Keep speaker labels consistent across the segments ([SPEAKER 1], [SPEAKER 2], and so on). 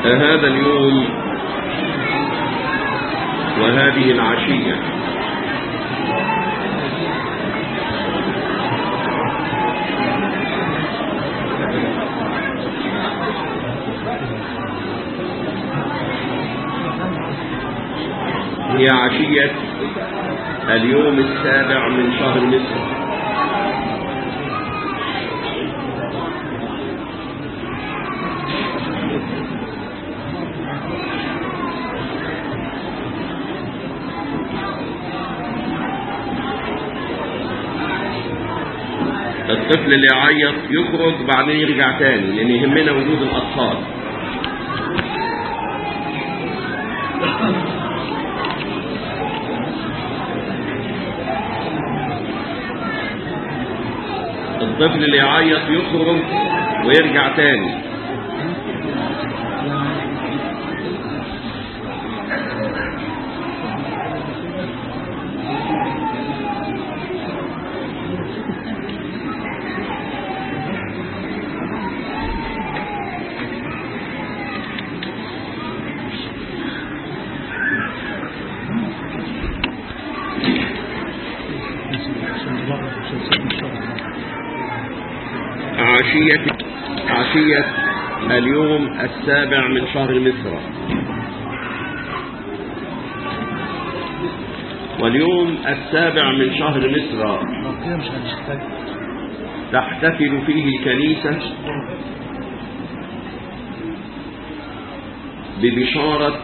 [SPEAKER 1] هذا اليوم وهذه العشية هي عشية اليوم السابع من شهر مصر الطفل اللي يعيط يخرج بعدين يرجع تاني لان يهمنا وجود الاطفال الطفل اللي يعيط يخرج ويرجع تاني عشية عشية اليوم السابع من شهر مصر واليوم السابع من شهر مصر تحتفل فيه الكنيسة ببشارة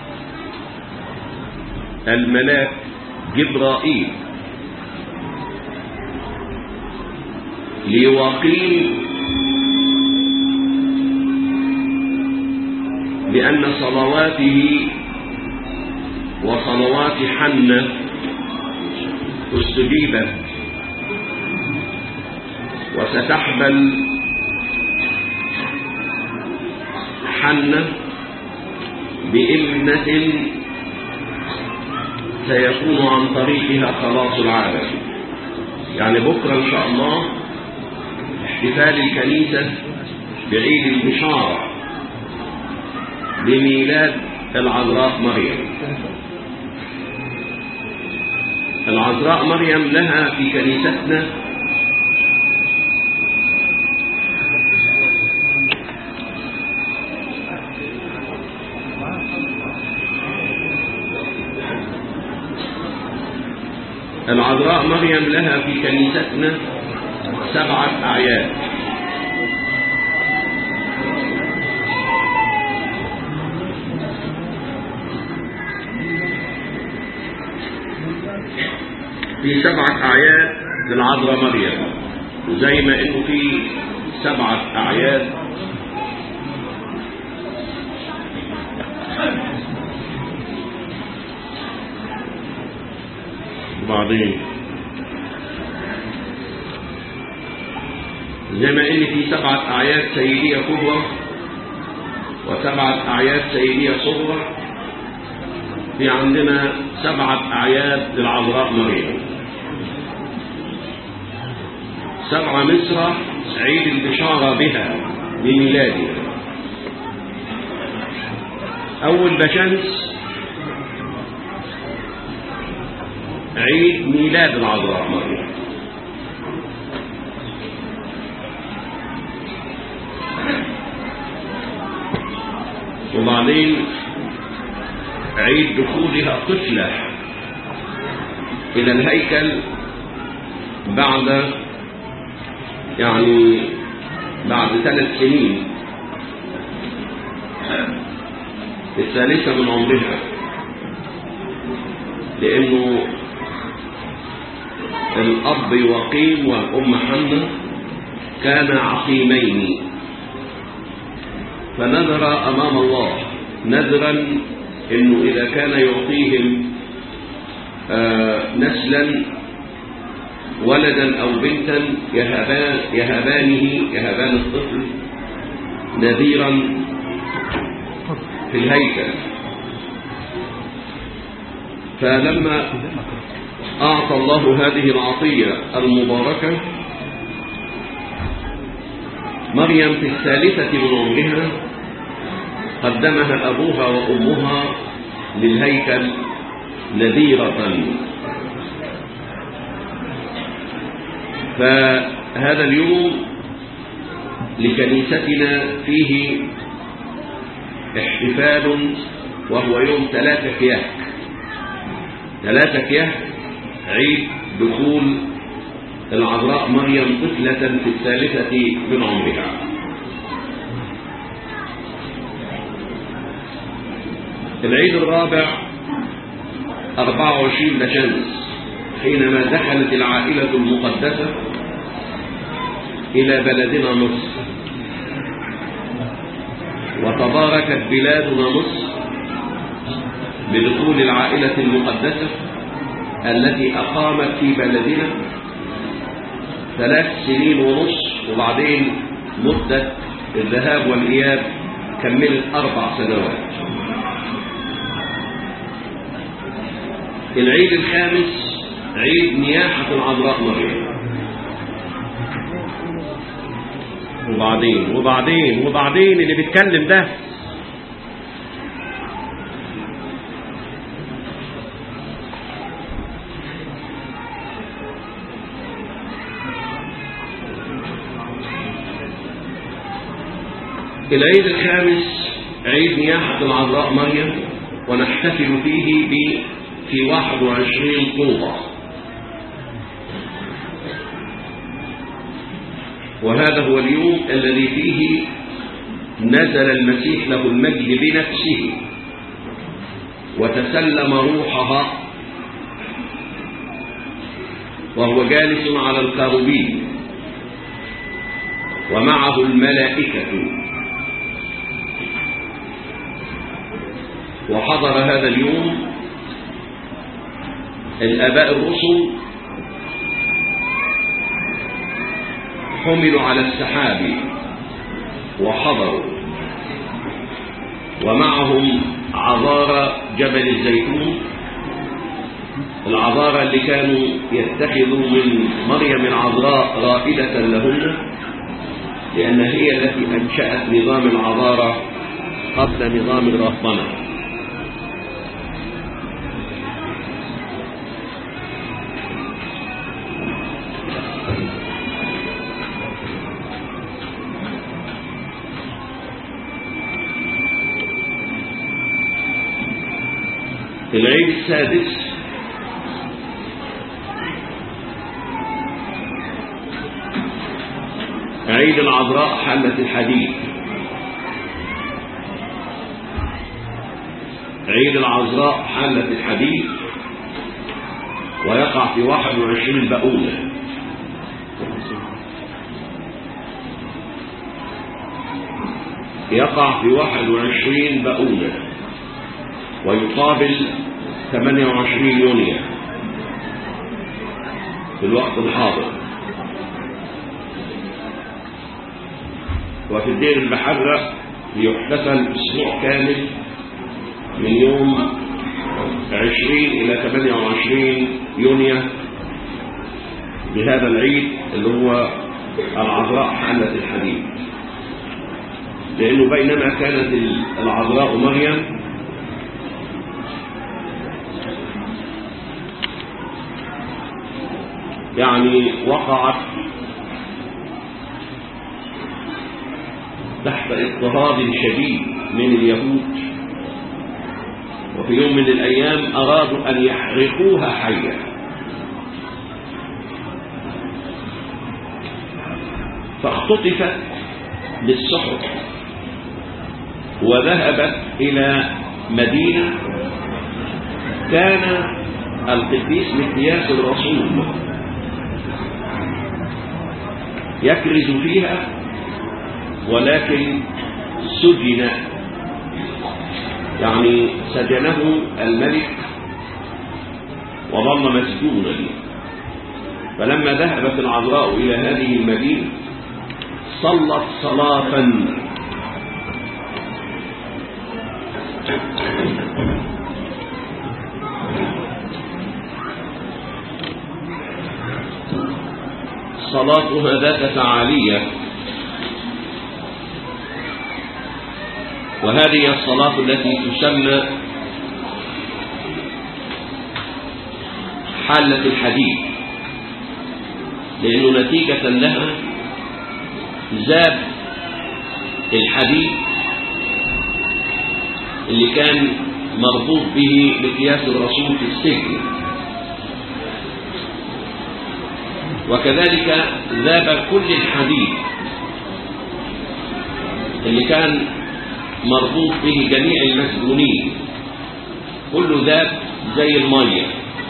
[SPEAKER 1] الملاك جبرائيل ليقيم بأن صلواته وصلوات حنة استجيبت وستحمل حنة بإبنة سيكون عن طريقها خلاص العالم يعني بكرة إن شاء الله احتفال الكنيسة بعيد البشارة بميلاد العذراء مريم العذراء مريم لها في كنيستنا العذراء مريم لها في كنيستنا سبعة أعياد في سبعة أعياد للعذراء مريم وزي ما إنه في سبعة أعياد بعدين زي ما ان في سبعة اعياد سيدية كبرى وسبعة اعياد سيدية صغرى في عندنا سبعة اعياد للعذراء مريم سبعة مصر عيد البشارة بها بميلادها اول بشمس عيد ميلاد العذراء مريم وبعدين عيد دخولها طفلة إلى الهيكل بعد يعني بعد ثلاث سنين الثالثة من عمرها لأنه الأب وقيم والأم حنة كانا عقيمين فنذر أمام الله نذرا أنه إذا كان يعطيهم آه نسلا ولدا أو بنتا يهبان يهبانه يهبان الطفل نذيرا في الهيكل فلما أعطى الله هذه العطية المباركة مريم في الثالثة من عمرها قدمها أبوها وأمها للهيكل نذيرة فهذا اليوم لكنيستنا فيه احتفال وهو يوم ثلاثة كياك ثلاثة كياك عيد دخول العذراء مريم طفلة في الثالثة من عمرها العيد الرابع 24 بشمس حينما دخلت العائلة المقدسة إلى بلدنا مصر وتباركت بلادنا مصر بدخول العائلة المقدسة التي أقامت في بلدنا ثلاث سنين ونص وبعدين مدة الذهاب والإياب كملت أربع سنوات العيد الخامس عيد نياحة العذراء مريم
[SPEAKER 2] وبعدين وبعدين وبعدين اللي بيتكلم ده
[SPEAKER 1] العيد الخامس عيد نياحة العذراء مريم ونحتفل فيه ب في 21 طوبة وهذا هو اليوم الذي فيه نزل المسيح له المجد بنفسه وتسلم روحها وهو جالس على الكروبين ومعه الملائكة وحضر هذا اليوم الآباء الرسل حملوا على السحاب وحضروا ومعهم عذارى جبل الزيتون العذارى اللي كانوا يتخذوا من مريم العذراء رائدة لهن لأن هي التي أنشأت نظام العذارى قبل نظام الرهبنة العيد السادس عيد العذراء حلة الحديد عيد العذراء حلة الحديد ويقع في 21 بؤونة يقع في 21 بؤونة ويقابل 28 يونيو في الوقت الحاضر وفي الدير البحرة يحتفل اسبوع كامل من يوم 20 إلى 28 يونيو بهذا العيد اللي هو العذراء حالة الحديد لأنه بينما كانت العذراء مريم يعني وقعت تحت اضطهاد شديد من اليهود وفي يوم من الأيام أرادوا أن يحرقوها حية فاختطفت بالسحر وذهبت إلى مدينة كان القديس مكياس الرسول يكرز فيها ولكن سجن يعني سجنه الملك وظل مسجونا فلما ذهبت العذراء إلى هذه المدينة صلت صلاة صلاتها ذات فعالية وهذه الصلاة التي تسمى حالة الحديد لأنه نتيجة لها زاد الحديد اللي كان مربوط به مقياس الرسول في السجن وكذلك ذاب كل الحديد اللي كان مربوط به جميع المسجونين كله ذاب زي الميه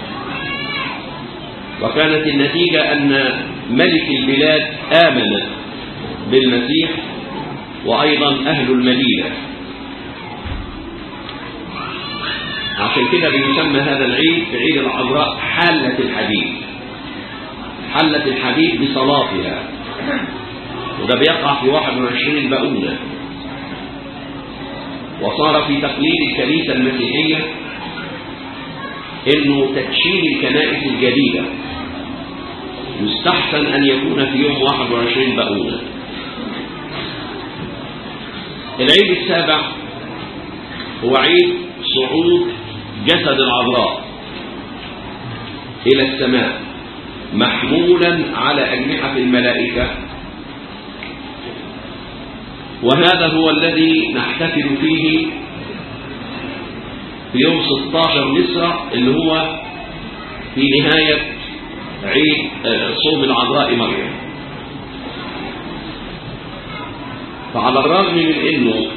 [SPEAKER 1] وكانت النتيجة أن ملك البلاد آمن بالمسيح وأيضا أهل المدينة عشان كده بيسمى هذا العيد بعيد العذراء حلة الحديد حلة الحديد بصلاتها وده بيقع في 21 بؤونة وصار في تقليد الكنيسة المسيحية انه تدشين الكنائس الجديدة يستحسن ان يكون في يوم 21 بؤونة العيد السابع هو عيد صعود جسد العذراء الى السماء محمولا على اجنحة الملائكة وهذا هو الذي نحتفل فيه في يوم 16 مصر اللي هو في نهاية عيد صوم العذراء مريم فعلى الرغم من انه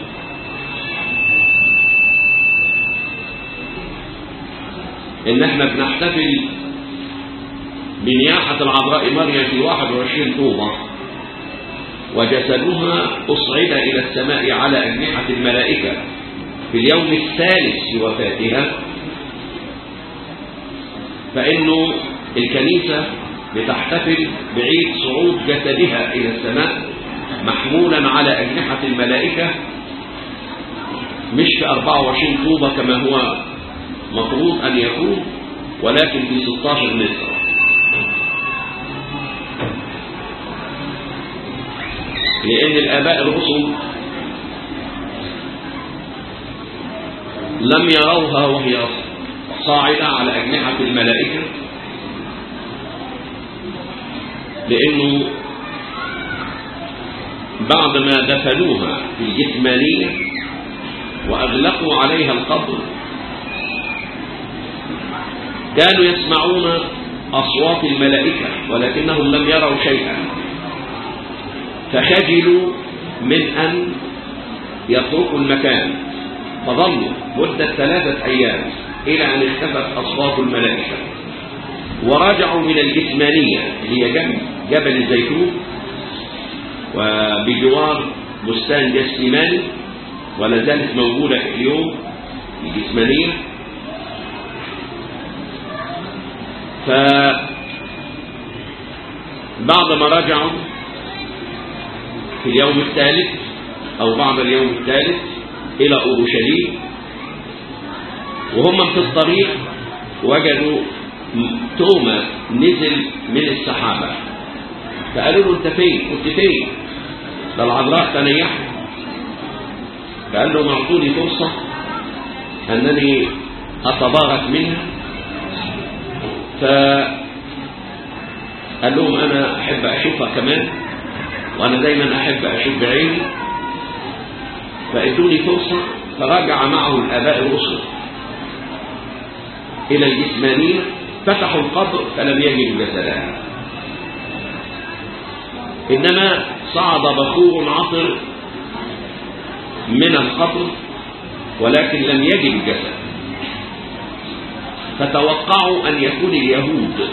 [SPEAKER 1] ان احنا بنحتفل بنياحة العذراء مريم في 21 طوبة وجسدها أصعد إلى السماء على أجنحة الملائكة في اليوم الثالث لوفاتها فإنه الكنيسة بتحتفل بعيد صعود جسدها إلى السماء محمولا على أجنحة الملائكة مش في 24 طوبة كما هو مفروض أن يكون ولكن في 16 مصر لأن الآباء الرسل لم يروها وهي صاعدة على أجنحة الملائكة لأنه بعدما دفنوها في الجثمانية وأغلقوا عليها القبر كانوا يسمعون أصوات الملائكة ولكنهم لم يروا شيئا فخجلوا من أن يتركوا المكان فظلوا مدة ثلاثة أيام إلى أن اختفت أصوات الملائكة ورجعوا من الجسمانية اللي هي جنب جبل الزيتون وبجوار بستان جسيماني ولا زالت موجودة اليوم الجسمانية ف بعد ما رجعوا في اليوم الثالث أو بعد اليوم الثالث إلى أورشليم وهم في الطريق وجدوا توما نزل من السحابة فقالوا له انت فين كنت فين ده العذراء تنيحت فقال لهم اعطوني فرصة انني اتبارك منها فقال لهم انا احب اشوفها كمان وانا دايما احب اشوف بعيني فادوني فرصة فرجع معه الاباء الرسل الى الجسمانية فتحوا القبر فلم يجدوا جسدها إنما صعد بخور عطر من القبر ولكن لم يجد الجسد فتوقعوا أن يكون اليهود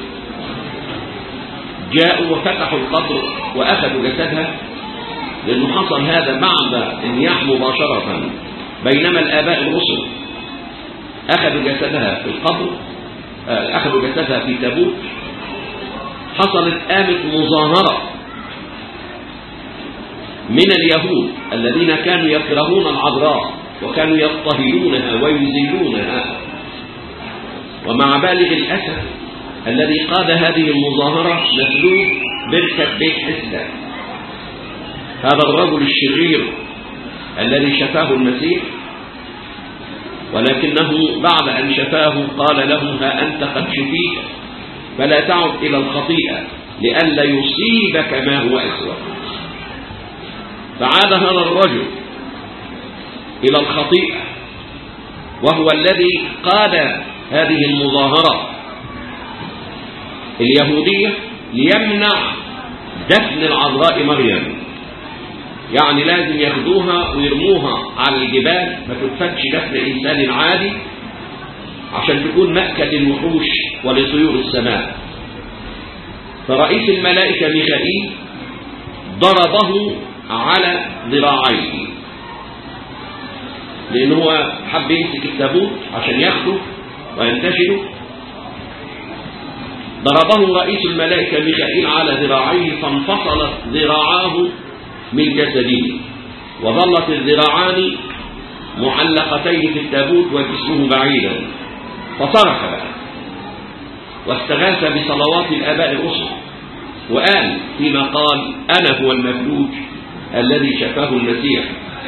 [SPEAKER 1] جاءوا وفتحوا القبر وأخذوا جسدها لأنه حصل هذا بعد النياح مباشرة بينما الآباء الرسل أخذوا جسدها في القبر أخذوا جسدها في تابوت حصلت قامت مظاهرة من اليهود الذين كانوا يكرهون العذراء وكانوا يضطهدونها ويذلونها ومع بالغ الأسف الذي قاد هذه المظاهرة مسلوب بركة بيت حسدة هذا الرجل الشرير الذي شفاه المسيح ولكنه بعد أن شفاه قال له ها أنت قد شفيت فلا تعد إلى الخطيئة لئلا يصيبك ما هو أسوأ فعاد هذا الرجل إلى الخطيئة وهو الذي قاد هذه المظاهرة اليهودية ليمنع دفن العذراء مريم يعني لازم ياخدوها ويرموها على الجبال ما تدفنش دفن إنسان عادي عشان تكون مأكل للوحوش ولطيور السماء فرئيس الملائكة ميخائيل ضربه على ذراعيه لأن هو حب يمسك التابوت عشان ياخده وينتشره ضربه رئيس الملائكة ميخائيل على ذراعيه فانفصلت ذراعاه من جسده وظلت الذراعان معلقتين في التابوت وجسمه بعيدا فصرخ بقى واستغاث بصلوات الآباء الرسل وقال فيما قال أنا هو المفلوج الذي شفاه المسيح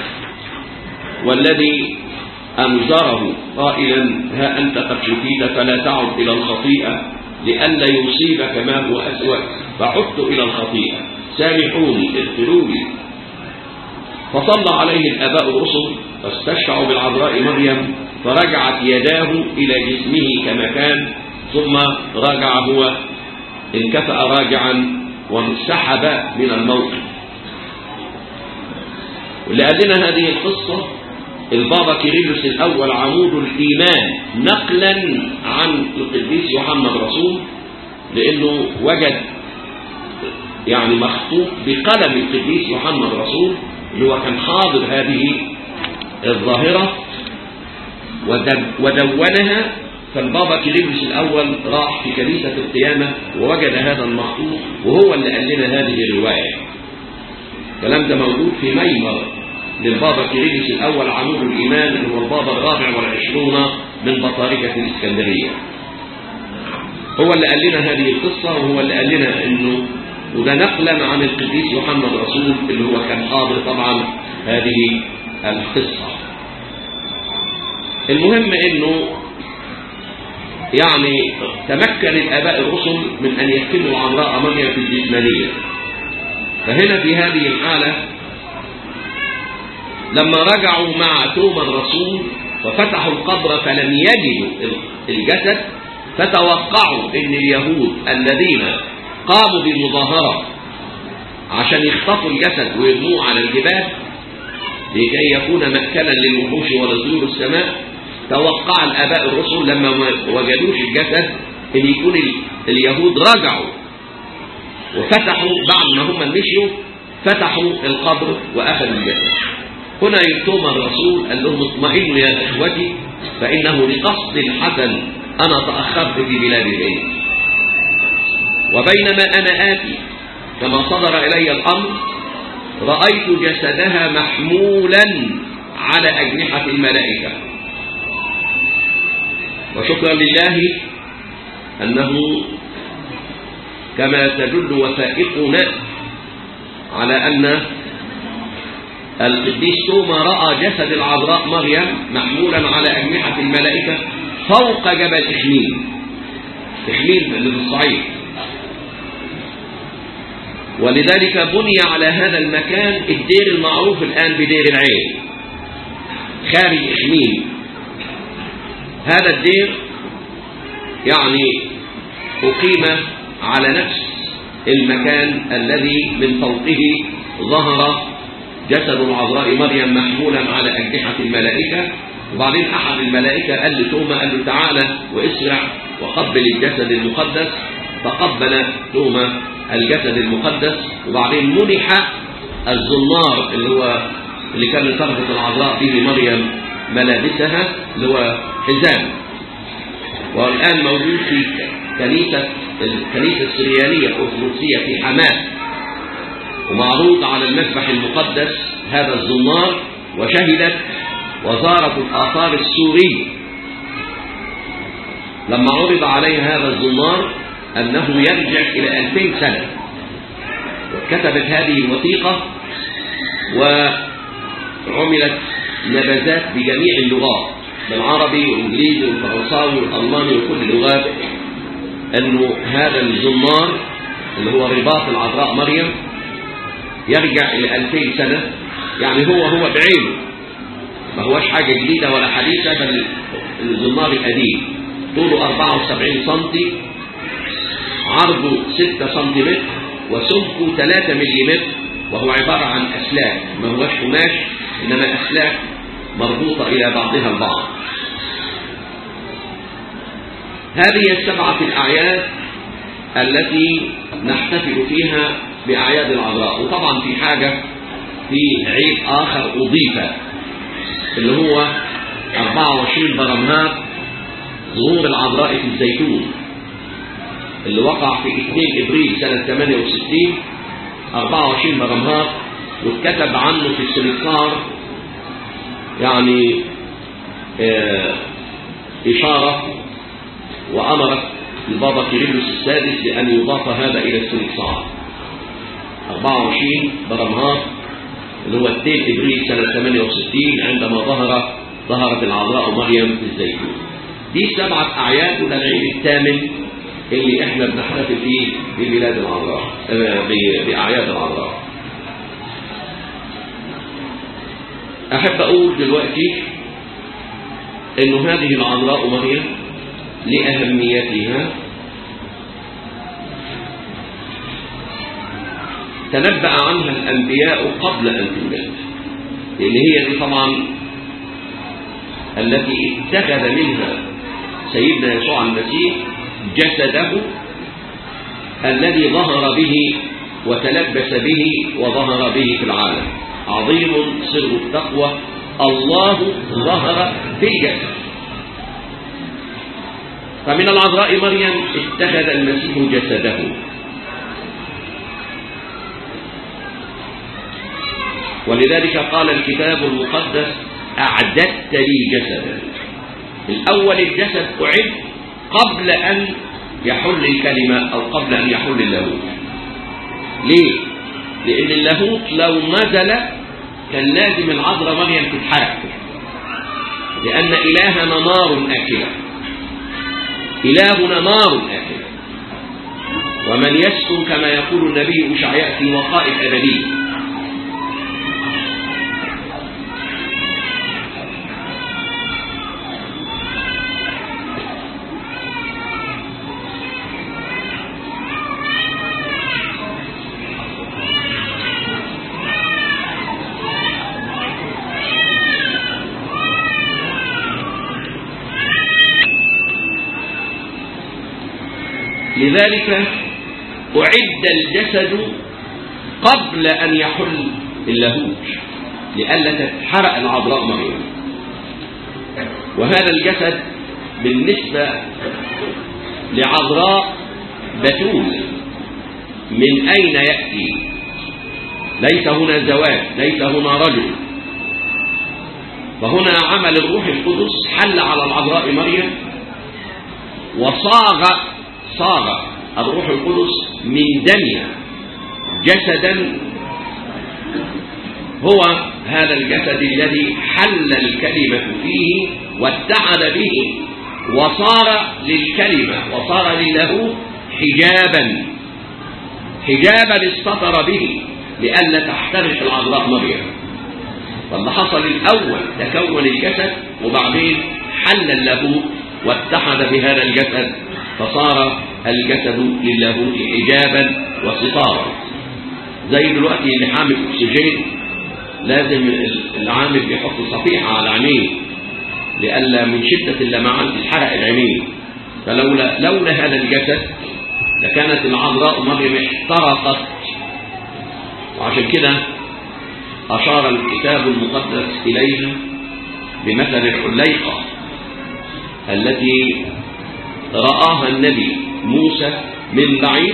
[SPEAKER 1] والذي أنذره قائلا ها أنت قد شفيت فلا تعد إلى الخطيئة لئلا يصيبك ما هو أسوأ فعدت إلى الخطيئة سامحوني اغفروني فصلى عليه الآباء الرسل فاستشفعوا بالعذراء مريم فرجعت يداه إلى جسمه كما كان ثم رجع هو انكفأ راجعا وانسحب من الموقف واللي قال لنا هذه القصة البابا كيرلس الأول عمود الإيمان نقلا عن القديس يوحنا الرسول لأنه وجد يعني مخطوط بقلم القديس يوحنا الرسول اللي هو كان حاضر هذه الظاهرة ودونها فالبابا كيرلس الأول راح في كنيسة القيامة ووجد هذا المخطوط وهو اللي قال لنا هذه الرواية الكلام ده موجود في ميمر للبابا كيرلس الأول عمود الإيمان اللي هو البابا الرابع والعشرون من بطاركة الإسكندرية هو اللي قال لنا هذه القصة وهو اللي قال لنا إنه وده نقلا عن القديس يوحنا الرسول اللي هو كان حاضر طبعا هذه القصة المهم انه يعني تمكن الاباء الرسل من ان يكتبوا العذراء مريم في الجسمانية فهنا في هذه الحالة لما رجعوا مع توما الرسول وفتحوا القبر فلم يجدوا الجسد فتوقعوا ان اليهود الذين قاموا بمظاهرة عشان يخطفوا الجسد ويرموه على الجبال لكي يكون مأكلا للوحوش ولطيور السماء توقع الآباء الرسل لما ما وجدوش الجسد ان يكون اليهود رجعوا وفتحوا بعد ما هم مشيوا فتحوا القبر واخذوا الجسد هنا يتوم الرسول قال لهم اطمئنوا يا اخوتي فانه لقصد حسن انا تاخرت في بلاد الهند وبينما انا اتي كما صدر الي الامر رايت جسدها محمولا على اجنحه الملائكه وشكرا لله أنه كما تدل وثائقنا على أن القديس توما رأى جسد العذراء مريم محمولا على أجنحة الملائكة فوق جبل إخميل إخميل اللي في الصعيد ولذلك بني على هذا المكان الدير المعروف الآن بدير العين خارج إخميل هذا الدير يعني أقيم على نفس المكان الذي من فوقه ظهر جسد العذراء مريم محمولا على أجنحة الملائكة وبعدين أحد الملائكة قال لتوما قال له تعالى واسرع وقبل الجسد المقدس فقبل توما الجسد المقدس وبعدين منح الزنار اللي هو اللي كان تربط العذراء به مريم ملابسها اللي هو حزام والآن موجود في كنيسة الكنيسة السريانية الأرثوذكسية في حماة ومعروض على المذبح المقدس هذا الزنار وشهدت وزارة الآثار السورية لما عرض عليه هذا الزنار أنه يرجع إلى 2000 سنة وكتبت هذه الوثيقة عملت نبذات بجميع اللغات بالعربي والانجليزي والفرنساوي والالماني وكل اللغات انه هذا الزمار اللي هو رباط العذراء مريم يرجع الى 2000 سنه يعني هو هو بعينه ما هوش حاجه جديده ولا حديثه بل الزمار القديم طوله 74 سم عرضه 6 سم وسمكه 3 ملم وهو عباره عن اسلاك ما هوش قماش انما اسلاك مربوطه الى بعضها البعض هذه السبعه الاعياد التي نحتفل فيها باعياد العذراء وطبعا في حاجه في عيد اخر اضيف اللي هو 24 برمهات ظهور العذراء في الزيتون اللي وقع في 2 ابريل سنه 68 24 برمهات واتكتب عنه في السمسار يعني اه اشاره وامرت البابا كيرلس السادس بان يضاف هذا الى السمسار 24 برمهات اللي هو 2 ابريل سنه 68 عندما ظهر ظهرت العذراء مريم في الزيتون دي سبعة أعياد وده العيد الثامن اللي احنا بنحتفل فيه بميلاد العذراء بأعياد العذراء أحب أقول دلوقتي إنه هذه العذراء مريم لأهميتها تنبأ عنها الأنبياء قبل أن تولد اللي هي دي طبعا التي اتخذ منها سيدنا يسوع المسيح جسده الذي ظهر به وتلبس به وظهر به في العالم عظيم سر التقوى الله ظهر في الجسد فمن العذراء مريم اتخذ المسيح جسده ولذلك قال الكتاب المقدس أعددت لي جسدا الأول الجسد أعد قبل أن يحل الكلمة أو قبل أن يحل اللاهوت ليه؟ لأن اللاهوت لو نزل كان لازم العذراء مريم تتحرق لأن إلهنا نار آكلة إلهنا نار آكلة ومن يسكن كما يقول النبي إشعياء في وقائف أبدي لذلك أعد الجسد قبل أن يحل اللاهوت لئلا تتحرق العذراء مريم وهذا الجسد بالنسبة لعذراء بتول من أين يأتي ليس هنا زواج ليس هنا رجل فهنا عمل الروح القدس حل على العذراء مريم وصاغ صاغ الروح القدس من دمها جسدا هو هذا الجسد الذي حل الكلمة فيه واتحد به وصار للكلمة وصار لله حجابا حجابا استطر به لئلا تحترق العذراء مريم فاللي حصل الأول تكون الجسد وبعدين حل اللاهوت واتحد بهذا الجسد فصار الجسد للاهوت حجابا وستارا زي دلوقتي اللي حامل اكسجين لازم العامل بيحط صفيحة على عينيه لئلا من شدة اللمعان تتحرق العينين فلولا لولا هذا الجسد لكانت العذراء مريم احترقت وعشان كده أشار الكتاب المقدس إليها بمثل الحليقة التي رآها النبي موسى من بعيد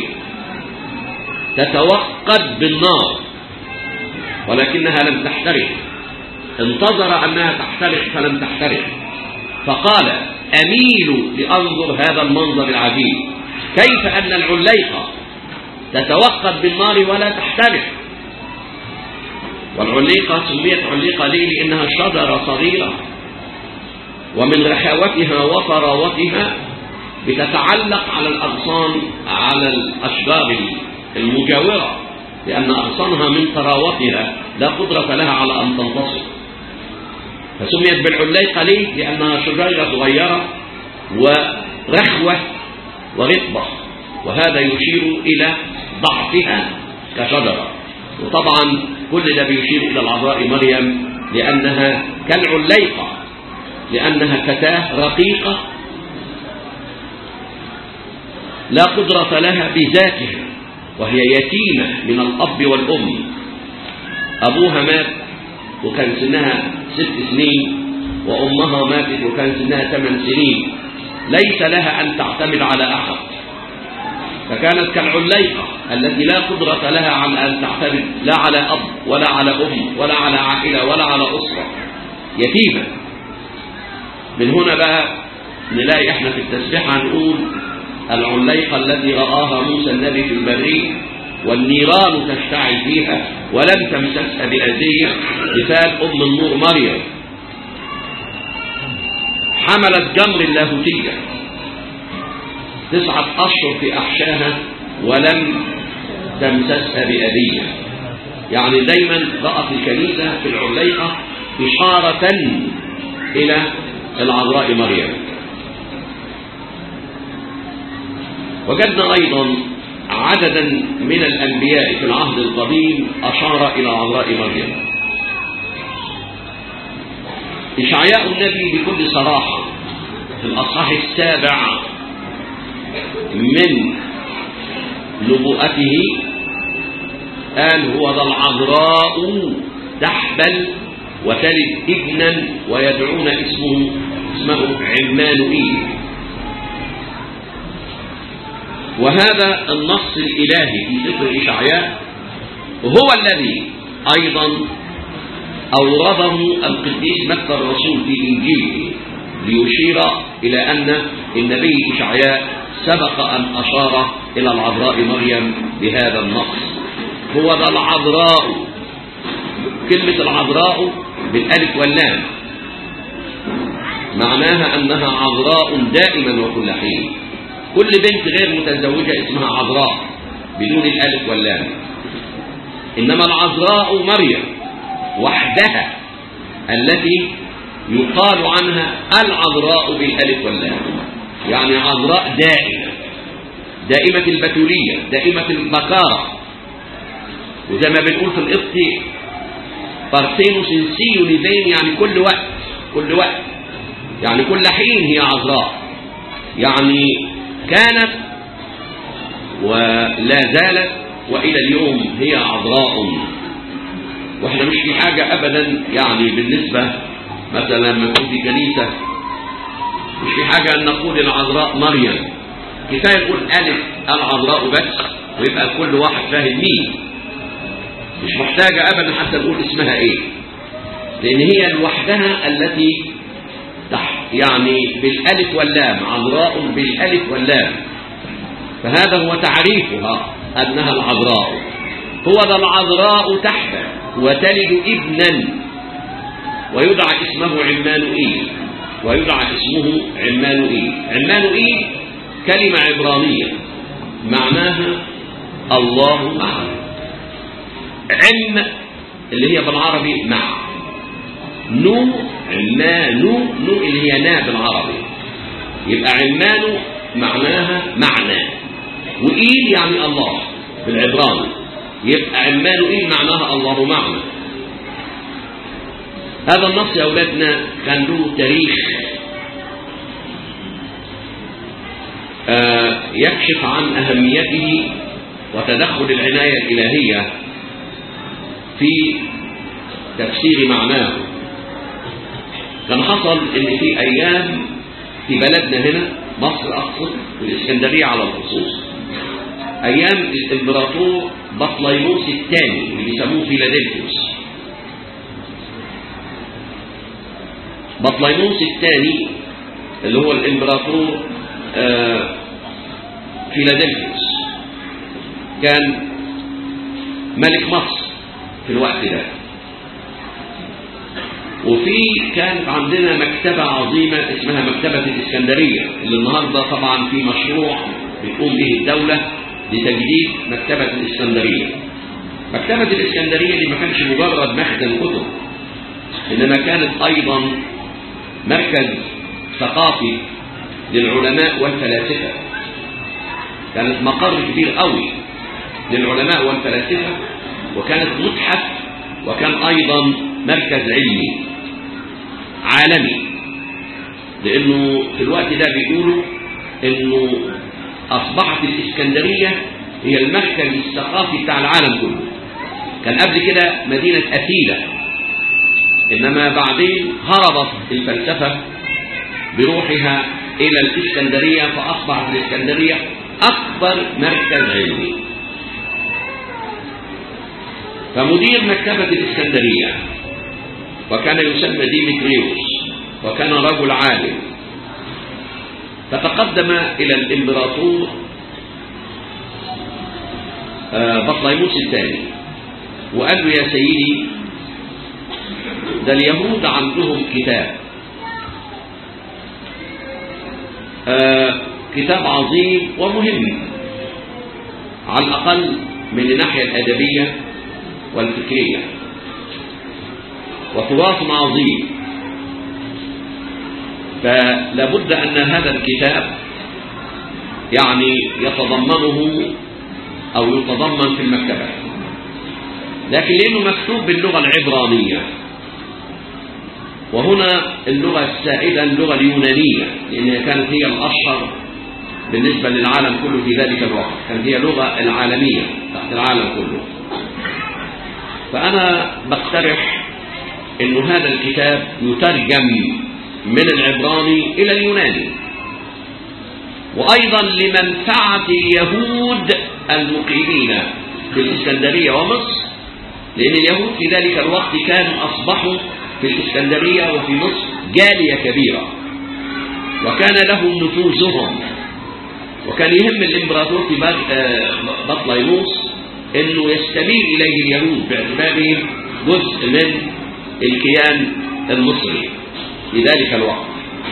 [SPEAKER 1] تتوقد بالنار ولكنها لم تحترق انتظر أنها تحترق فلم تحترق فقال أميل لأنظر هذا المنظر العجيب كيف أن العليقة تتوقد بالنار ولا تحترق والعليقة سميت عليقة ليه لأنها شجرة صغيرة ومن رخاوتها وطراوتها بتتعلق على الأغصان على الأشجار المجاورة لأن أغصانها من طراوتها لا قدرة لها على أن تنتصر فسميت بالعليقة ليه؟ لأنها شجيرة صغيرة ورخوة ورطبة وهذا يشير إلى ضعفها كشجرة وطبعا كل ده بيشير إلى العذراء مريم لأنها كالعليقة لأنها فتاة رقيقة لا قدرة لها بذاتها وهي يتيمة من الأب والأم أبوها مات وكان سنها ست سنين وأمها ماتت وكان سنها ثمان سنين ليس لها أن تعتمد على أحد فكانت كالعليقة التي لا قدرة لها على أن تعتمد لا على أب ولا على أم ولا على عائلة ولا على أسرة يتيمة من هنا بقى نلاقي احنا في التسبيحة نقول العليقة التي رآها موسى النبي في البرية والنيران تشتعل فيها ولم تمسسها بأذية مثال أم النور مريم حملت جمر اللاهوتية تسعة أشهر في أحشاها ولم تمسسها بأذية يعني دايما رأت الكنيسة في العليقة إشارة إلى العذراء مريم وجدنا أيضا عددا من الأنبياء في العهد القديم أشار إلى عذراء مريم إشعياء النبي بكل صراحة في الأصحاح السابع من نبوءته قال هو ذا العذراء تحبل وتلد ابنا ويدعون اسمه اسمه عمانوئيل وهذا النص الإلهي في سفر إشعياء هو الذي أيضا أورده القديس متى الرسول في إنجيله ليشير إلى أن النبي إشعياء سبق أن أشار إلى العذراء مريم بهذا النص هو ذا العذراء كلمة العذراء بالألف واللام معناها أنها عذراء دائما وكل حين كل بنت غير متزوجة اسمها عذراء بدون الألف واللام إنما العذراء مريم وحدها التي يقال عنها العذراء بالألف واللام يعني عذراء دائمة دائمة البتولية دائمة البكارة وزي ما بنقول في القبط بارتينو سنسيو لذين يعني كل وقت كل وقت يعني كل حين هي عذراء يعني كانت ولا زالت وإلى اليوم هي عذراء واحنا مش في حاجة أبدا يعني بالنسبة مثلا لما نكون في كنيسة مش في حاجة أن نقول العذراء مريم كفاية نقول ألف العذراء بس ويبقى كل واحد فاهم مين مش محتاجة أبدا حتى نقول اسمها إيه لأن هي لوحدها التي تح يعني بالألف واللام عذراء بالألف واللام فهذا هو تعريفها أنها العذراء هو ذا العذراء تحت وتلد ابنا ويدعى اسمه عمانوئيل ويدعى اسمه عمانوئيل عمانوئيل كلمة عبرانية معناها الله معنا علم اللي هي بالعربي مع نو عمانو نو اللي هي نا بالعربي يبقى عمانو معناها معنى وإيل يعني الله بالعبراني يبقى عمانو إيل معناها الله معنا هذا النص يا أولادنا كان له تاريخ آه يكشف عن أهميته وتدخل العناية الإلهية في تفسير معناه كان حصل ان في ايام في بلدنا هنا مصر اقصد والاسكندريه على الخصوص ايام الامبراطور بطليموس الثاني اللي بيسموه فيلادلفيوس بطليموس الثاني اللي هو الامبراطور آه فيلادلفيوس كان ملك مصر في الوقت ده وفي كانت عندنا مكتبة عظيمة اسمها مكتبة الإسكندرية اللي النهاردة طبعا في مشروع بتقوم به الدولة لتجديد مكتبة الإسكندرية مكتبة الإسكندرية دي ما كانش مجرد مخزن كتب إنما كانت أيضا مركز ثقافي للعلماء والفلاسفة كانت مقر كبير قوي للعلماء والفلاسفة وكانت متحف وكان أيضا مركز علمي عالمي لأنه في الوقت ده بيقولوا أنه أصبحت الإسكندرية هي المركز الثقافي بتاع العالم كله كان قبل كده مدينة أثيلة إنما بعدين هربت الفلسفة بروحها إلى الإسكندرية فأصبحت الإسكندرية أكبر مركز علمي فمدير مكتبة الإسكندرية وكان يسمى ديمتريوس وكان رجل عالم فتقدم إلى الإمبراطور بطليموس الثاني وقال له يا سيدي ده اليهود عندهم كتاب آه كتاب عظيم ومهم على الأقل من الناحية الأدبية والفكرية وتراث عظيم فلابد أن هذا الكتاب يعني يتضمنه أو يتضمن في المكتبة لكن لأنه مكتوب باللغة العبرانية وهنا اللغة السائدة اللغة اليونانية لأنها كانت هي الأشهر بالنسبة للعالم كله في ذلك الوقت كانت هي اللغة العالمية تحت العالم كله فأنا بقترح أن هذا الكتاب يترجم من العبراني إلى اليوناني وأيضا لمنفعة اليهود المقيمين في الإسكندرية ومصر لأن اليهود في ذلك الوقت كانوا أصبحوا في الإسكندرية وفي مصر جالية كبيرة وكان لهم نفوذهم وكان يهم الإمبراطور في بطليموس أنه يستميل إليه اليهود باعتبارهم جزء من الكيان المصري في ذلك الوقت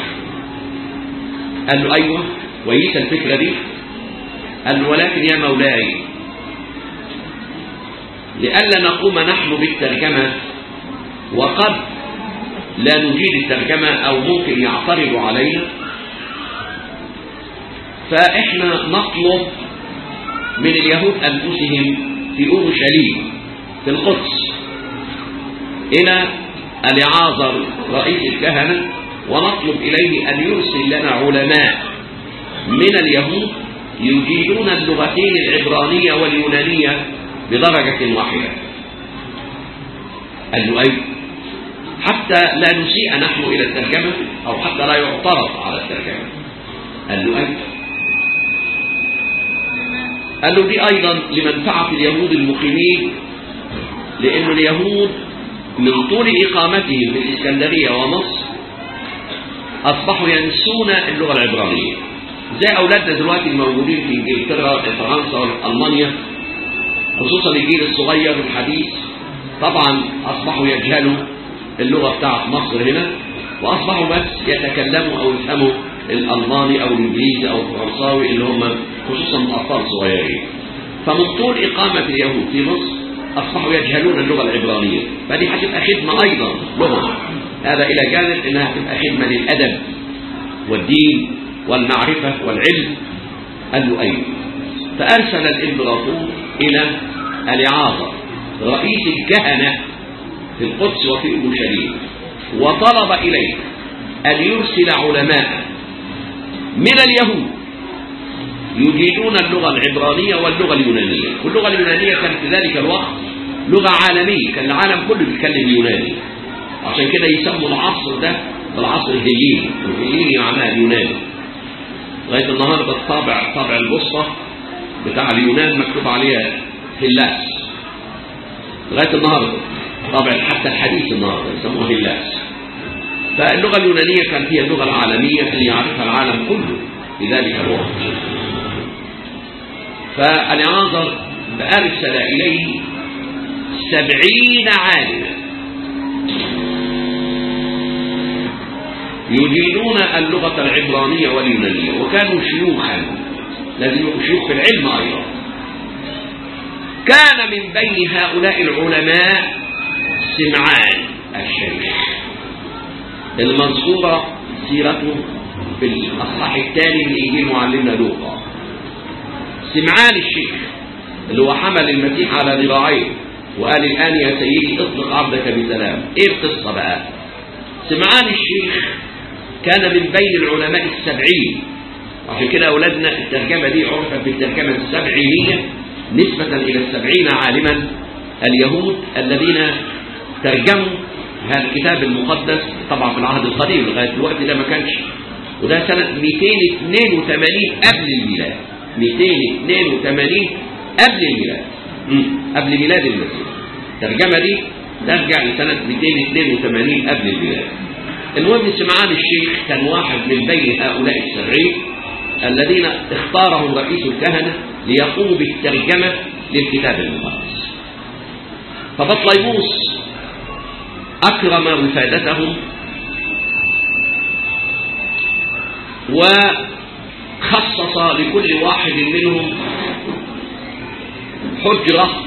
[SPEAKER 1] قال له أيوة كويسة الفكرة دي قال له ولكن يا مولاي لئلا نقوم نحن بالترجمة وقد لا نجيد الترجمة أو ممكن يعترضوا علينا فإحنا نطلب من اليهود أنفسهم في أورشليم في القدس إلى اليعازر رئيس الكهنة ونطلب إليه أن يرسل لنا علماء من اليهود يجيدون اللغتين العبرانية واليونانية بدرجة واحدة قال له أي حتى لا نسيء نحن إلى الترجمة أو حتى لا يعترض على الترجمة قال له أي قال له دي أيضا لمنفعة اليهود المقيمين لأن اليهود من طول إقامتهم في الإسكندرية ومصر أصبحوا ينسون اللغة العبرانية زي أولادنا دلوقتي الموجودين في إنجلترا فرنسا وألمانيا خصوصا الجيل الصغير الحديث طبعا أصبحوا يجهلوا اللغة بتاعت مصر هنا وأصبحوا بس يتكلموا أو يفهموا الألماني أو الإنجليزي أو الفرنساوي اللي هم خصوصا أطفال صغيرين فمن طول إقامة اليهود في مصر أصبحوا يجهلون اللغة العبرانية فدي هتبقى خدمة أيضا لغة هذا إلى جانب إنها تبقى خدمة للأدب والدين والمعرفة والعلم قال له أيوه فأرسل الإمبراطور إلى الإعاظة رئيس الكهنة في القدس وفي أورشليم وطلب إليه أن يرسل علماء من اليهود يجيدون اللغة العبرانية واللغة اليونانية واللغة اليونانية كانت في ذلك الوقت لغة عالمية كان العالم كله بيتكلم يوناني عشان كده يسموا العصر ده بالعصر الهليني الهليني معناها اليوناني لغاية النهاردة الطابع طابع البصة بتاع اليونان مكتوب عليها هلاس لغاية النهاردة طابع حتى الحديث النهاردة يسموه هلاس فاللغة اليونانية كانت هي اللغة العالمية اللي يعرفها العالم كله في ذلك الوقت فالعناظر أرسل إليه سبعين عالما يجيدون اللغة العبرانية واليونانية وكانوا شيوخا لازم يكونوا شيوخ في العلم أيضا كان من بين هؤلاء العلماء سمعان الشيخ المذكورة سيرته في الأصحاح الثاني من إنجيل معلمنا لوقا سمعان الشيخ اللي هو حمل المسيح على ذراعيه وقال الآن يا سيدي اطلق عبدك بسلام ايه القصة بقى سمعان الشيخ كان من بين العلماء السبعين عشان كده أولادنا الترجمة دي عرفت بالترجمة السبعينية نسبة إلى السبعين عالما اليهود الذين ترجموا هذا الكتاب المقدس طبعا في العهد القديم لغاية الوقت ده ما كانش وده سنة 282 قبل الميلاد 282 قبل الميلاد مم. قبل ميلاد المسيح الترجمة دي ترجع لسنة 282 قبل الميلاد المهم سمعان الشيخ كان واحد من بين هؤلاء السبعين الذين اختارهم رئيس الكهنة ليقوموا بالترجمة للكتاب المقدس فبطليموس أكرم وفادتهم وخصص لكل واحد منهم حجرة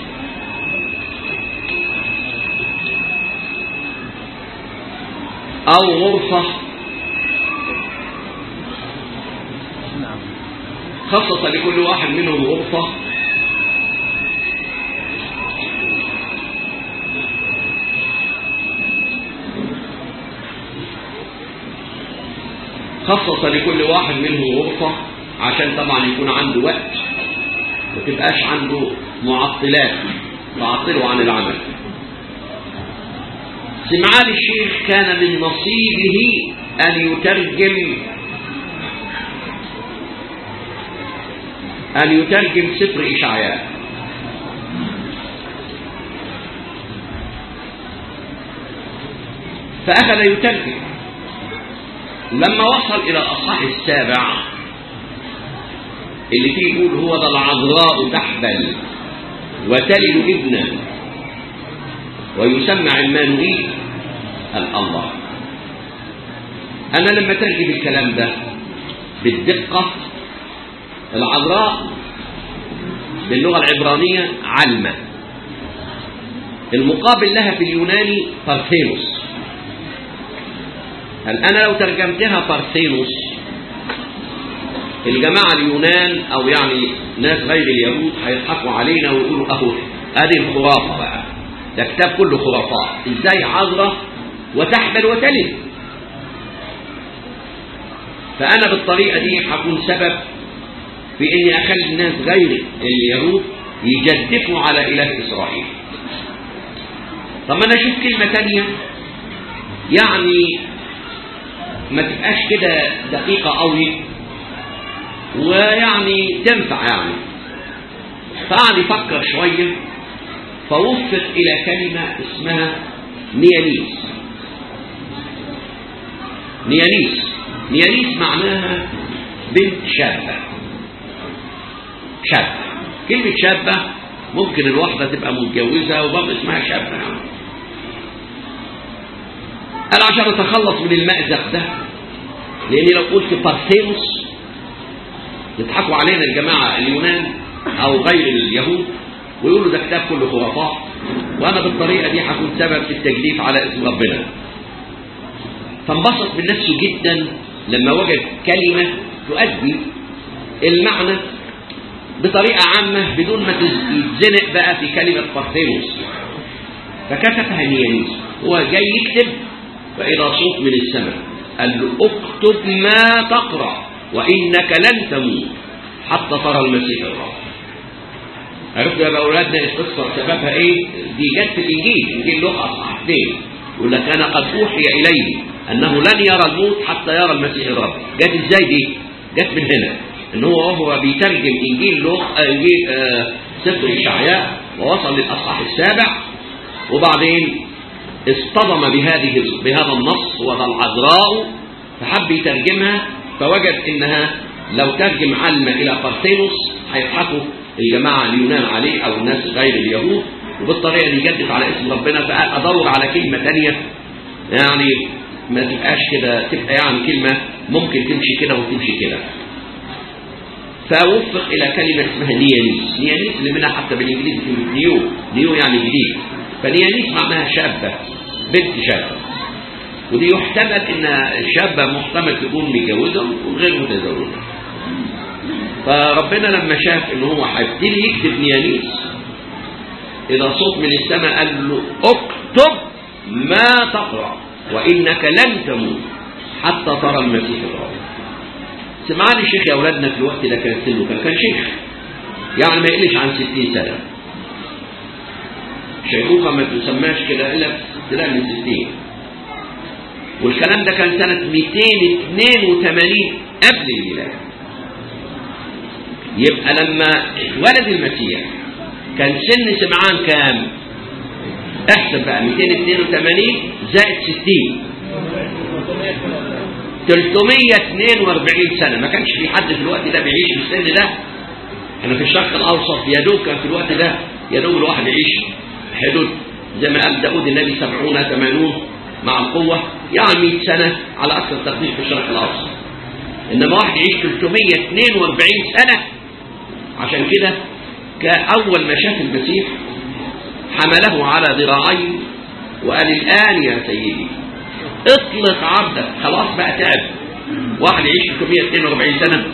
[SPEAKER 1] أو غرفة خصص لكل واحد منهم غرفة خصص لكل واحد منهم غرفة عشان طبعا يكون عنده وقت ما تبقاش عنده معطلات تعطله عن العمل سمعان الشيخ كان من نصيبه أن يترجم أن يترجم سفر إشعياء فأخذ يترجم لما وصل إلى الأصحاح السابع اللي فيه يقول هو ذا العذراء تحبل وتلد ابنا ويسمى عمانوئيل الله أنا لما ترجم الكلام ده بالدقة العذراء باللغة العبرانية علمة المقابل لها في اليوناني بارثينوس هل أنا لو ترجمتها بارثينوس الجماعة اليونان أو يعني ناس غير اليهود هيضحكوا علينا ويقولوا أهو هذه الخرافة بقى ده كتاب كله خرافات إزاي عذرة وتحبل وتلد فأنا بالطريقة دي هكون سبب في إني أخلي الناس غير اليهود يجدفوا على إله إسرائيل طب أنا أشوف كلمة تانية يعني ما تبقاش كده دقيقة قوي ويعني تنفع يعني فقعد يفكر شوية فوفق إلى كلمة اسمها نيانيس نيانيس نيانيس معناها بنت شابة شابة كلمة شابة ممكن الواحدة تبقى متجوزة وبرضه اسمها شابة يعني قال عشان اتخلص من المأزق ده لاني لو قلت بارثينوس يضحكوا علينا الجماعة اليونان او غير اليهود ويقولوا ده كتاب كله خرافات وانا بالطريقة دي هكون سبب في التجديف على اسم ربنا فانبسط من نفسه جدا لما وجد كلمة تؤدي المعنى بطريقة عامة بدون ما يتزنق بقى في كلمة بارثينوس فكتبها نيانيس هو جاي يكتب فإذا صوت من السماء قال له اكتب ما تقرأ وإنك لن تموت حتى ترى المسيح الرب عرفتوا يا أولادنا القصة سببها إيه؟ دي جت في الإنجيل إنجيل لوقا أصحاح اثنين يقول لك أنا قد أوحي إليه أنه لن يرى الموت حتى يرى المسيح الرب جت إزاي دي؟ جت من هنا إن هو وهو بيترجم إنجيل لوقا إنجيل آه سفر إشعياء ووصل للأصحاح السابع وبعدين اصطدم بهذه بهذا النص وذا العذراء فحب يترجمها فوجد انها لو ترجم علمة الى بارثينوس هيضحكوا الجماعة اليونان عليه او الناس غير اليهود وبالطريقة دي يجدف على اسم ربنا فادور على كلمة تانية يعني ما تبقاش كده تبقى يعني كلمة ممكن تمشي كده وتمشي كده فوفق إلى كلمة اسمها نيانيس نيانيس اللي منها حتى بالإنجليزي كلمة نيو نيو يعني جديد فنيانيس معناها شابة بنت شابة ودي يحتمل إن شابة محتمل تكون متجوزة وغير متزوجة فربنا لما شاف إن هو هيبتدي يكتب نيانيس إذا صوت من السماء قال له اكتب ما تقرأ وإنك لن تموت حتى ترى المسيح الرب سمعني الشيخ يا أولادنا في الوقت ده كان سنه كان كان شيخ يعني ما يقلش عن 60 سنة شيخوخة ما تسماش كده إلا في ابتداء من 60 والكلام ده كان سنة 282 قبل الميلاد يبقى لما اتولد المسيح كان سن سمعان كام احسب بقى 282 زائد 60 342 سنة ما كانش في حد في الوقت ده بيعيش في السن ده احنا في الشرق الاوسط يا دوب كان في الوقت ده يا دوب الواحد يعيش حدود زي ما قال داود النبي 70 80 مع القوة يعني 100 سنة على أكثر تقدير في الشرق الأوسط إنما واحد يعيش 342 سنة عشان كده كأول ما شاف المسيح حمله على ذراعيه وقال الآن يا سيدي اطلق عبدك خلاص بقى تعب واحد يعيش 342 سنة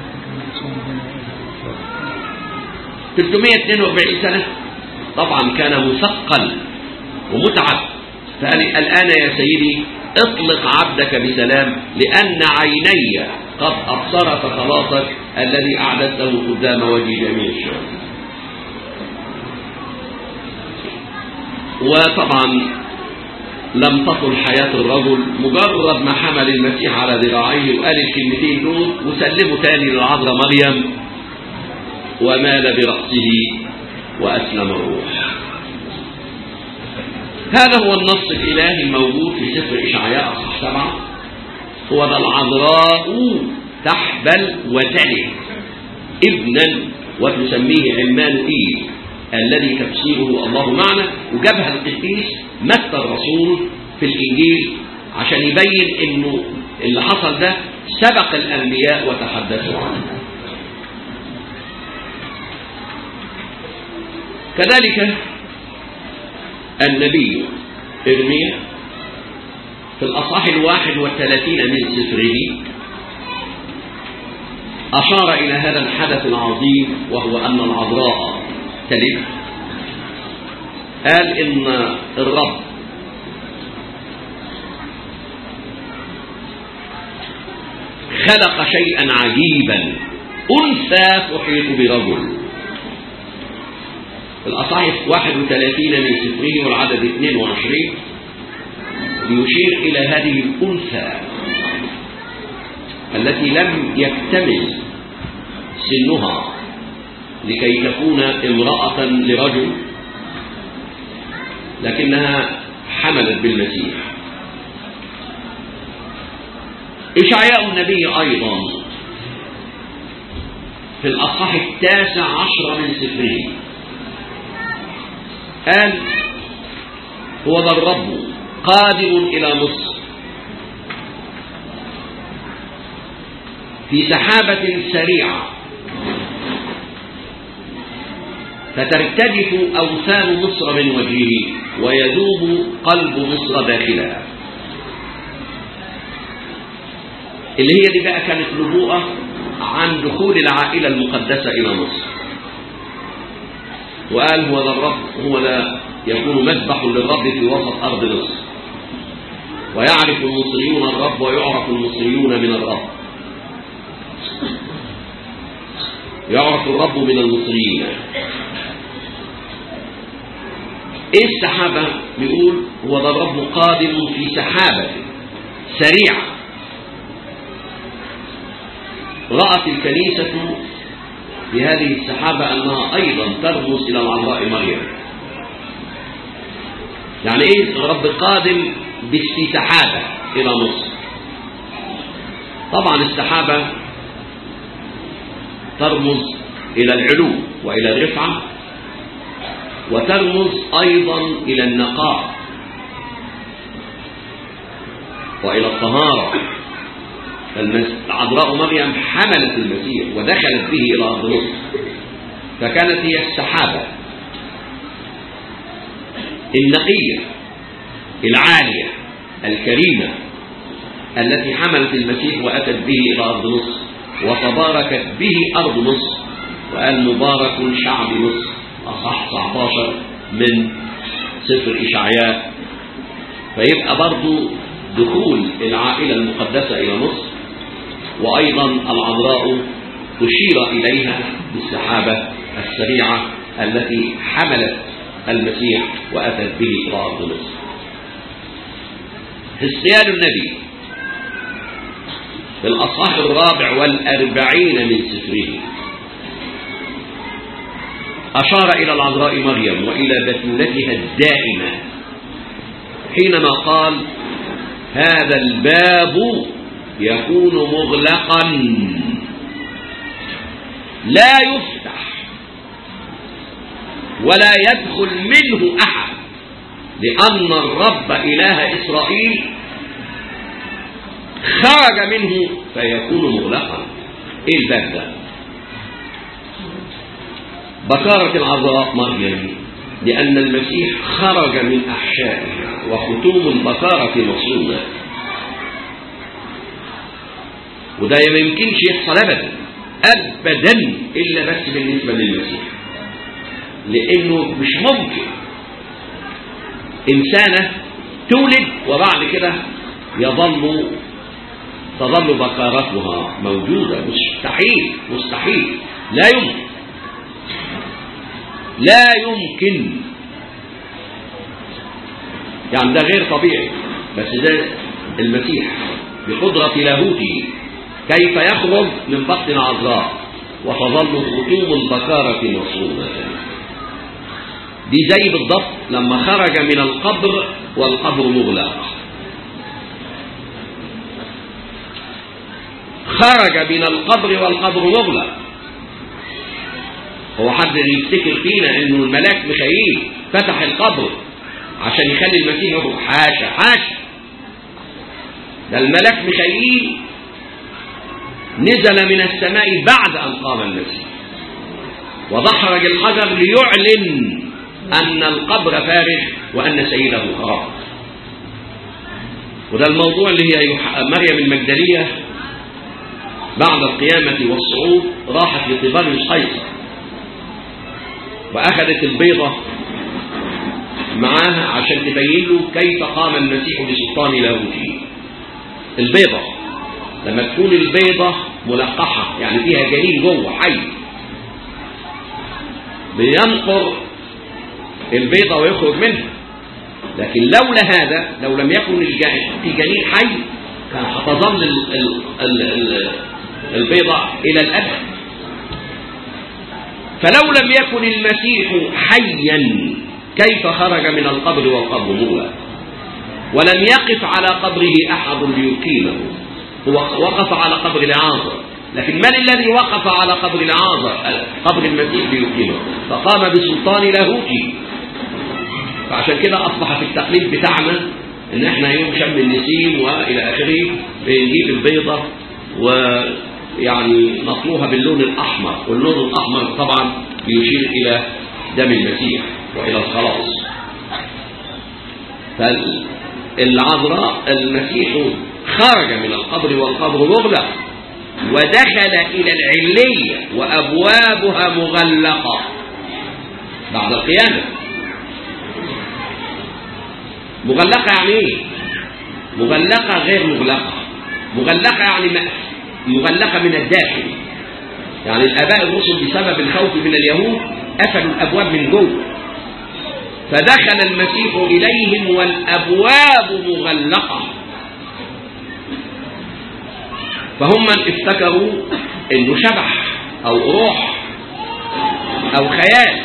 [SPEAKER 1] 342 سنة طبعا كان مثقل ومتعب فقال الآن يا سيدي اطلق عبدك بسلام لأن عيني قد أبصرت خلاصك الذي أعددته قدام وجه جميع الشعوب وطبعا لم تطل حياة الرجل مجرد ما حمل المسيح على ذراعيه وقال الكلمتين دول وسلمه تاني للعذراء مريم ومال برأسه وأسلم الروح هذا هو النص الإلهي الموجود في سفر إشعياء أصح سبعة هو ذا العذراء تحبل وتلد ابنا وتسميه عمانوئيل الذي تفسيره الله معنا وجابها القديس متى الرسول في الإنجيل عشان يبين انه اللي حصل ده سبق الأنبياء وتحدثوا عنه كذلك النبي إرميا في الأصحاح الواحد والثلاثين من سفره أشار إلى هذا الحدث العظيم وهو أن العذراء تلد قال إن الرب خلق شيئا عجيبا أنثى تحيط برجل الأصحاح 31 من سفره والعدد 22 يشير إلى هذه الأنثى التي لم يكتمل سنها لكي تكون امرأة لرجل لكنها حملت بالمسيح إشعياء النبي أيضا في الأصحاح التاسع عشر من سفره قال هو ذا الرب قادم إلى مصر في سحابة سريعة فترتجف أوثان مصر من وجهه ويذوب قلب مصر داخلها اللي هي دي بقى كانت نبوءة عن دخول العائلة المقدسة إلى مصر وقال هو ذا الرب هو لا يكون مذبح للرب في وسط أرض مصر ويعرف المصريون الرب ويعرف المصريون من الرب يعرف الرب من المصريين ايه السحابة بيقول هو ذا الرب قادم في سحابة سريعة رأت الكنيسة في هذه السحابة أنها أيضا ترمز إلى العذراء مريم يعني إيه الرب قادم في سحابة إلى مصر طبعا السحابة ترمز إلى العلو وإلى الرفعة وترمز أيضا إلى النقاء وإلى الطهارة العذراء مريم حملت المسيح ودخلت به إلى أرض مصر فكانت هي السحابة النقية العالية الكريمة التي حملت المسيح وأتت به إلى أرض مصر وتباركت به أرض مصر وقال مبارك شعب مصر أصح 19 من سفر إشعياء فيبقى برضو دخول العائلة المقدسة إلى مصر وأيضا العذراء أشير إليها بالسحابة السريعة التي حملت المسيح وأتت به إلى أرض مصر هستيان النبي في الأصحاح الرابع والأربعين من سفره أشار إلى العذراء مريم وإلى بتولتها الدائمة حينما قال هذا الباب يكون مغلقا لا يفتح ولا يدخل منه أحد لأن الرب إله إسرائيل خرج منه فيكون مغلقا ايه الباب ده بكارة العذراء مريم لأن المسيح خرج من أحشائها وختوم البكارة مصونة وده ما يمكنش يحصل أبدا أبدا إلا بس بالنسبة للمسيح لأنه مش ممكن إنسانة تولد وبعد كده يظل تظل بكارتها موجودة مستحيل مستحيل لا يمكن لا يمكن يعني ده غير طبيعي بس ده المسيح بقدرة لاهوته كيف يخرج من بطن عذراء وتظل ختوم البكارة مصونة دي زي بالضبط لما خرج من القبر والقبر مغلق خرج من القبر والقبر مغلق هو حد يفتكر فينا انه الملاك ميخائيل فتح القبر عشان يخلي المسيح يخرج حاشا حاشا ده الملاك ميخائيل نزل من السماء بعد ان قام المسيح ودحرج الحجر ليعلن ان القبر فارغ وان سيده خرج وده الموضوع اللي هي مريم المجدليه بعد القيامة والصعود راحت لطباريوس قيصر وأخذت البيضة معاها عشان تبين له كيف قام المسيح بسلطان لاهوته البيضة لما تكون البيضة ملقحة يعني فيها جنين جوه حي بينقر البيضة ويخرج منها لكن لولا هذا لو لم يكن في جنين حي كان هتظل ال ال ال البيضة إلى الأبد فلو لم يكن المسيح حيا كيف خرج من القبر والقبر مغلق ولم يقف على قبره أحد ليقيمه هو وقف على قبر العازر لكن من الذي وقف على قبر العازر قبر المسيح ليقيمه فقام بسلطان لاهوتي فعشان كده أصبح في التقليد بتاعنا ان احنا يوم شم النسيم والى اخره بنجيب البيضة ويعني نطلوها باللون الاحمر واللون الاحمر طبعا بيشير الى دم المسيح والى الخلاص فالعذراء المسيح خرج من القبر والقبر مغلق ودخل الى العلية وابوابها مغلقة بعد القيامة مغلقة يعني ايه مغلقة غير مغلقة مغلقة يعني مغلقة من الداخل يعني الآباء الرسل بسبب الخوف من اليهود قفلوا الأبواب من جوه فدخل المسيح إليهم والأبواب مغلقة فهم من افتكروا انه شبح او روح او خيال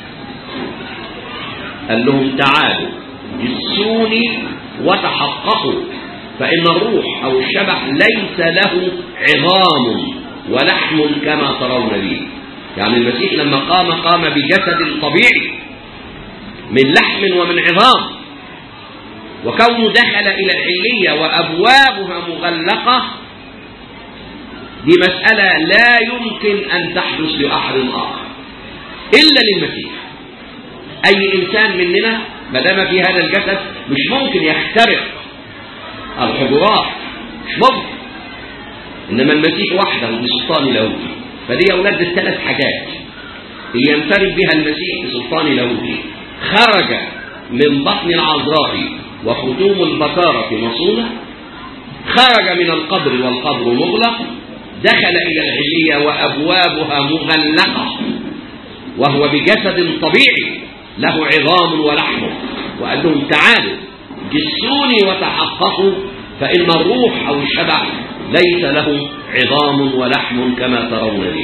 [SPEAKER 1] قال لهم تعالوا جسوني وتحققوا فإن الروح أو الشبح ليس له عظام ولحم كما ترون لي يعني المسيح لما قام قام بجسد طبيعي من لحم ومن عظام وكونه دخل إلى العلية وأبوابها مغلقة دي مسألة لا يمكن أن تحدث لأحد آخر إلا للمسيح أي إنسان مننا ما دام في هذا الجسد مش ممكن يخترق الحجرات مش ممكن إنما المسيح وحده بسلطان لاهوتي فدي أولاد الثلاث حاجات اللي ينفرد بها المسيح بسلطان لاهوتي خرج من بطن العذراء وختوم البكارة مصونة خرج من القبر والقبر مغلق دخل إلى العلية وأبوابها مغلقة وهو بجسد طبيعي له عظام ولحم وقال لهم تعالوا جسوني وتحققوا فإن الروح أو الشبع ليس له عظام ولحم كما ترون لي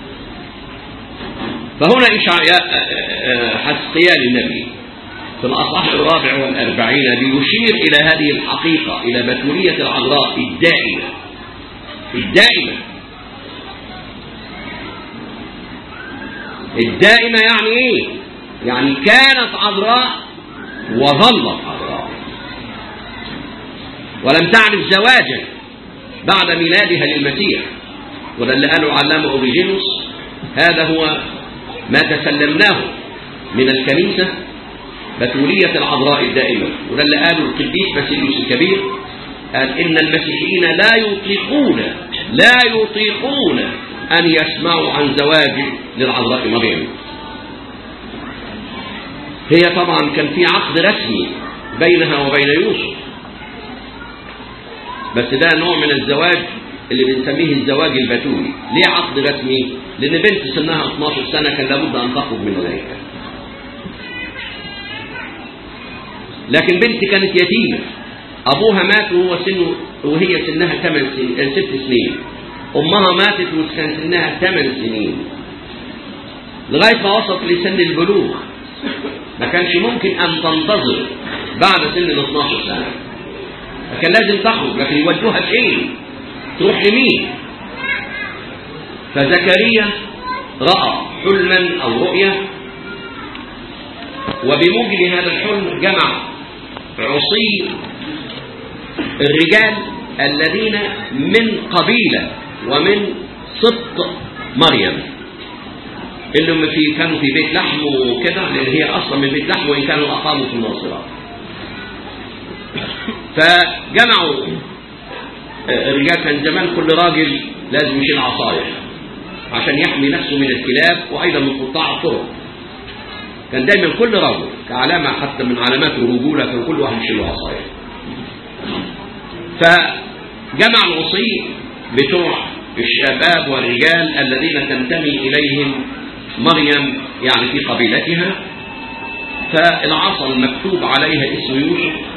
[SPEAKER 1] فهنا إشعياء حسقيال النبي في الأصح الرابع والأربعين ليشير إلى هذه الحقيقة إلى بتولية العذراء الدائمة الدائمة الدائمة يعني إيه؟ يعني كانت عذراء وظلت عذراء ولم تعرف زواجا بعد ميلادها للمسيح وده اللي قاله علامة أوريجينوس هذا هو ما تسلمناه من الكنيسة بتولية العذراء الدائمة وده اللي قاله القديس باسيليوس الكبير قال إن المسيحيين لا يطيقون لا يطيقون أن يسمعوا عن زواج للعذراء مريم هي طبعا كان في عقد رسمي بينها وبين يوسف بس ده نوع من الزواج اللي بنسميه الزواج البتولي ليه عقد رسمي لان بنت سنها 12 سنة كان لابد ان تخرج من الهيكل لكن بنت كانت يتيمة ابوها مات وهو سنه وهي سنها 8 سنين 6 سنين امها ماتت وكان سنها 8 سنين لغاية ما وصلت لسن البلوغ ما كانش ممكن ان تنتظر بعد سن ال 12 سنة فكان لازم تخرج لكن يودوها فين تروح لمين فزكريا رأى حلما أو رؤيا وبموجب هذا الحلم جمع عصي الرجال الذين من قبيلة ومن سبط مريم اللي هم في كانوا في بيت لحم وكده لان هي اصلا من بيت لحم وان كانوا اقاموا في الناصره فجمعوا الرجال كان زمان كل راجل لازم يشيل عصايه عشان يحمي نفسه من الكلاب وايضا من قطاع الطرق كان دايما كل رجل كعلامه حتى من علامات الرجوله كان كل واحد يشيل عصايه فجمع الوصي بتوع الشباب والرجال الذين تنتمي اليهم مريم يعني في قبيلتها فالعصا المكتوب عليها اسم يوسف